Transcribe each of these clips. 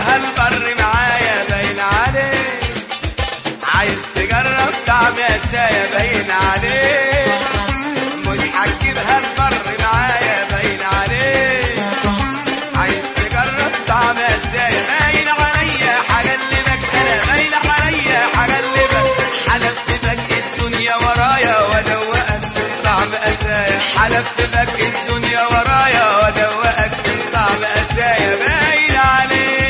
هتجيبها البر معايا باين عليك عايز تجرب طعم قسايا باين عليك مش هتجيبها البر معايا باين عليك عايز تجرب طعم قسايا باين عليا هغلبك انا باين عليا هغلبك حلفت بك الدنيا ورايا وادوقك من طعم قسايا حلفت بك الدنيا ورايا وادوقك من طعم قسايا باين عليك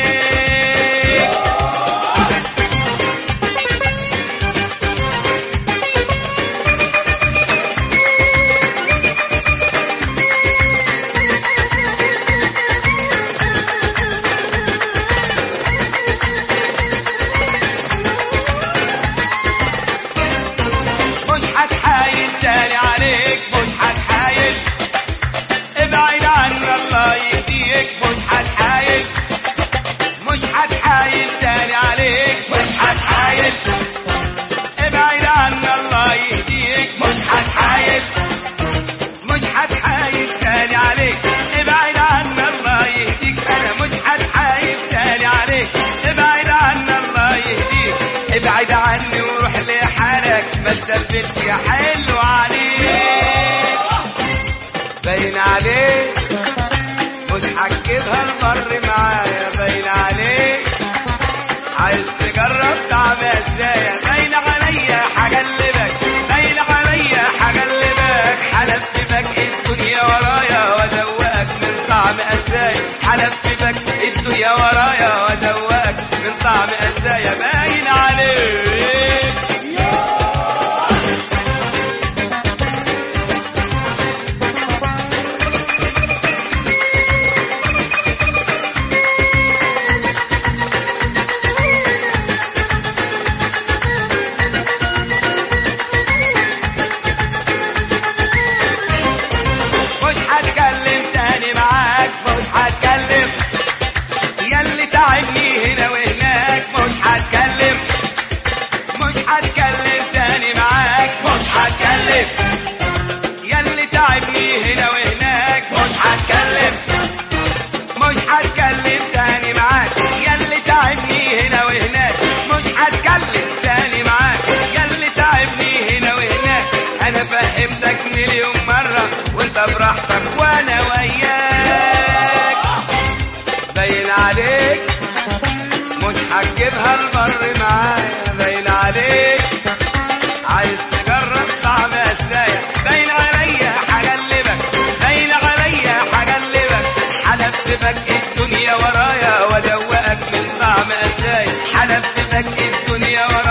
مش هتحايل تاني عليك مش هتحايل ابعد عنا الله يهديك مش هتحايل مش هتحايل تاني عليك مش هتحايل ابعد عنا الله يهديك مش هتحايل مش هتحايل تاني عليك ابعد عنا الله يهديك انا مش هتحايل تاني عليك ابعد عنا الله يهديك ابعد عني وروح لحالك ما تثبتش يا حلو عليك باين عليك مش هتجيبها البر معايا باين عليك عايز تجرب طعم ازاي باين عليا هغلبك باين عليا هغلبك حلفت بك الدنيا ورايا وادوقك من طعم ازاي حلفت بك الدنيا ورايا وادوقك من طعم ازاي باين عليك مش هتكلم تاني معاك مش هتكلم ياللي تعبني هنا وهناك مش هتكلم مش هتكلم تاني معاك مش هتكلم ياللي تعبني هنا وهناك مش هتكلم مش هتكلم تاني معاك ياللي تعبني هنا وهناك مش هتكلم تاني معاك ياللي تعبني هنا وهناك انا فهمتك مليون مرة وانت براحتك وانا وياك باين عليك مش هتجيبها البر معايا باين عليك عايز تجرب طعم ازاي باين عليا هغلبك باين عليا هغلبك حلفت بك الدنيا ورايا وادوقك من طعم ازاي حلفت بك الدنيا ورايا